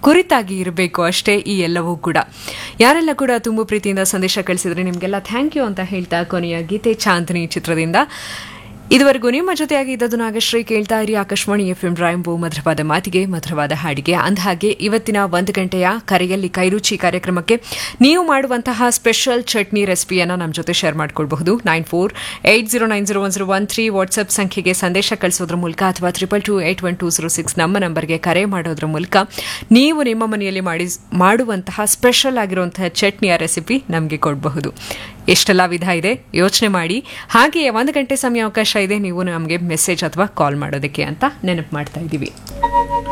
ಕುರಿತಾಗಿ ಇರಬೇಕು ಅಷ್ಟೇ ಈ ಎಲ್ಲವೂ ಕೂಡ ಯಾರೆಲ್ಲ ಕೂಡ ತುಂಬ ಪ್ರೀತಿಯಿಂದ ಸಂದೇಶ ಕಳಿಸಿದ್ರೆ ನಿಮಗೆಲ್ಲ ಥ್ಯಾಂಕ್ ಯು ಅಂತ ಹೇಳ್ತಾ ಕೊನೆಯ ಗೀತೆ ಚಾಂದಿನಿ ಚಿತ್ರದಿಂದ ಇದುವರೆಗೂ ನಿಮ್ಮ ಜೊತೆಯಾಗಿ ಇದ್ದದ್ದು ನಾಗಶ್ರೀ ಕೇಳ್ತಾ ಇರಿ ಆಕಾಶವಾಣಿ ಎಫ್ ಎಂ ರಾಯಂಬು ಮಧುರವಾದ ಮಾತಿಗೆ ಮಧುರವಾದ ಹಾಡಿಗೆ ಅಂದಹಾಗೆ ಇವತ್ತಿನ ಒಂದು ಗಂಟೆಯ ಕರೆಯಲ್ಲಿ ಕೈರುಚಿ ಕಾರ್ಯಕ್ರಮಕ್ಕೆ ನೀವು ಮಾಡುವಂತಹ ಸ್ಪೆಷಲ್ ಚಟ್ನಿ ರೆಸಿಪಿಯನ್ನು ನಮ್ಮ ಜೊತೆ ಶೇರ್ ಮಾಡ್ಕೊಳ್ಬಹುದು nine four eight zero nine zero one zero one three WhatsApp ಸಂಖ್ಯೆಗೆ ಸಂದೇಶ ಕಳಿಸೋದ್ರ ಮೂಲಕ ಅಥವಾ triple two eight one two zero six ನಮ್ಮ ನಂಬರ್ಗೆ ಕರೆ ಮಾಡೋದ್ರ ಮೂಲಕ ನೀವು ನಿಮ್ಮ ಮನೆಯಲ್ಲಿ ಮಾಡಿ ಮಾಡುವಂತಹ ಸ್ಪೆಷಲ್ ಆಗಿರುವಂತಹ ಚಟ್ನಿಯ ರೆಸಿಪಿ ನಮಗೆ ಕೊಡಬಹುದು ಎಷ್ಟೆಲ್ಲ ವಿಧ ಇದೆ ಯೋಚನೆ ಮಾಡಿ ಹಾಗೆಯೇ ಒಂದು ಗಂಟೆ ಸಮಯ ಅವಕಾಶ ಇದೆ ನೀವು ನಮಗೆ ಮೆಸೇಜ್ ಅಥವಾ ಕಾಲ್ ಮಾಡೋದಕ್ಕೆ ಅಂತ ನೆನಪು ಮಾಡ್ತಾ ಇದ್ದೀವಿ